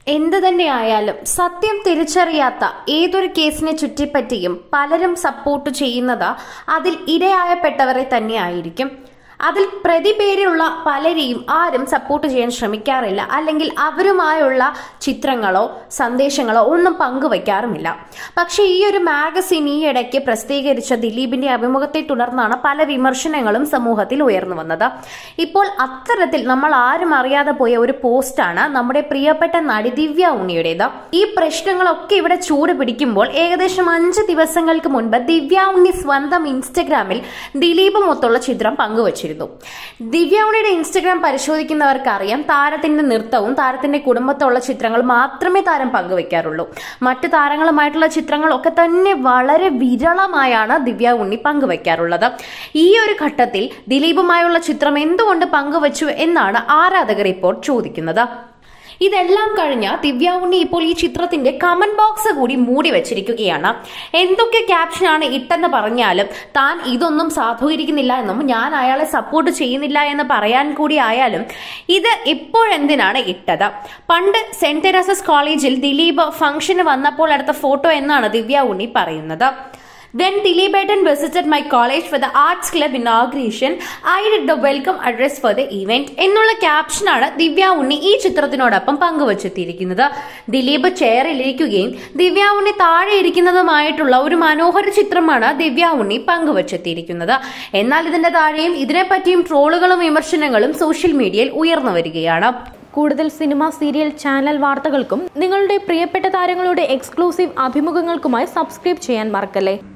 എന്തു തന്നെയായാലും സത്യം തിരിച്ചറിയാത്ത ഏതൊരു കേസിനെ ചുറ്റിപ്പറ്റിയും പലരും സപ്പോർട്ട് ചെയ്യുന്നത് അതിൽ ഇരയായപ്പെട്ടവരെ തന്നെയായിരിക്കും അതിൽ പ്രതിപേരുള്ള പലരെയും ആരും സപ്പോർട്ട് ചെയ്യാൻ ശ്രമിക്കാറില്ല അല്ലെങ്കിൽ അവരുമായുള്ള ചിത്രങ്ങളോ സന്ദേശങ്ങളോ ഒന്നും പങ്കുവയ്ക്കാറുമില്ല പക്ഷേ ഈ ഒരു മാഗസിൻ ഈ ഇടയ്ക്ക് പ്രസിദ്ധീകരിച്ച ദിലീപിന്റെ അഭിമുഖത്തെ തുടർന്നാണ് പല വിമർശനങ്ങളും സമൂഹത്തിൽ ഉയർന്നു വന്നത് ഇപ്പോൾ അത്തരത്തിൽ നമ്മൾ ആരും അറിയാതെ പോയ ഒരു പോസ്റ്റാണ് നമ്മുടെ പ്രിയപ്പെട്ട നടി ദിവ്യ ഉണ്ണിയുടേത് ഈ പ്രശ്നങ്ങളൊക്കെ ഇവിടെ ചൂട് പിടിക്കുമ്പോൾ ഏകദേശം അഞ്ച് ദിവസങ്ങൾക്ക് മുൻപ് ദിവ്യ ഉണ്ണി സ്വന്തം ഇൻസ്റ്റഗ്രാമിൽ ദിലീപുമൊത്തുള്ള ചിത്രം പങ്കുവച്ചിരുന്നു ദിവ്യ ഉണ്ണിയുടെ ഇൻസ്റ്റഗ്രാം പരിശോധിക്കുന്നവർക്ക് അറിയാം താരത്തിന്റെ നൃത്തവും താരത്തിന്റെ കുടുംബത്തുള്ള ചിത്രങ്ങൾ മാത്രമേ താരം പങ്കുവെക്കാറുള്ളൂ മറ്റു താരങ്ങളുമായിട്ടുള്ള ചിത്രങ്ങളൊക്കെ തന്നെ വളരെ വിരളമായാണ് ദിവ്യ ഉണ്ണി പങ്കുവെക്കാറുള്ളത് ഈ ഒരു ഘട്ടത്തിൽ ദിലീപുമായുള്ള ചിത്രം എന്തുകൊണ്ട് പങ്കുവച്ചു എന്നാണ് ആരാധകർ ഇപ്പോൾ ചോദിക്കുന്നത് ഇതെല്ലാം കഴിഞ്ഞ ദിവ്യ ഉണ്ണി ഇപ്പോൾ ഈ ചിത്രത്തിന്റെ കമന്റ് ബോക്സ് കൂടി മൂടി വെച്ചിരിക്കുകയാണ് എന്തൊക്കെ ക്യാപ്ഷനാണ് ഇട്ടെന്ന് പറഞ്ഞാലും താൻ ഇതൊന്നും സാധൂകരിക്കുന്നില്ല എന്നും ഞാൻ അയാളെ സപ്പോർട്ട് ചെയ്യുന്നില്ല എന്ന് പറയാൻ കൂടി ആയാലും ഇത് ഇപ്പോഴെന്തിനാണ് ഇട്ടത് പണ്ട് സെന്റ് തെരേസസ് കോളേജിൽ ദിലീപ് ഫംഗ്ഷന് വന്നപ്പോൾ എടുത്ത ഫോട്ടോ എന്നാണ് ദിവ്യ ഉണ്ണി പറയുന്നത് When Dilipatan visited my college for the Arts Club inauguration, I did the welcome address for the event എന്നുള്ള ക്യാപ്ഷനാണ് ദിവ്യ ഉണ്ണി ഈ ചിത്രത്തിനോടൊപ്പം പങ്കുവച്ചെത്തിയിരിക്കുന്നത് ദിലീപ് ചെയറിലിരിക്കുകയും ദിവ്യ ഉണ്ണി താഴെ ഇരിക്കുന്നതുമായിട്ടുള്ള ഒരു മനോഹര ചിത്രമാണ് ദിവ്യ ഉണ്ണി പങ്കുവച്ചെത്തിയിരിക്കുന്നത് എന്നാൽ ഇതിന്റെ താഴെയും ഇതിനെപ്പറ്റിയും ട്രോളുകളും വിമർശനങ്ങളും സോഷ്യൽ മീഡിയയിൽ ഉയർന്നു വരികയാണ് കൂടുതൽ സിനിമ സീരിയൽ ചാനൽ വാർത്തകൾക്കും നിങ്ങളുടെ പ്രിയപ്പെട്ട താരങ്ങളുടെ എക്സ്ക്ലൂസീവ് അഭിമുഖങ്ങൾക്കുമായി സബ്സ്ക്രൈബ് ചെയ്യാൻ മറക്കല്ലേ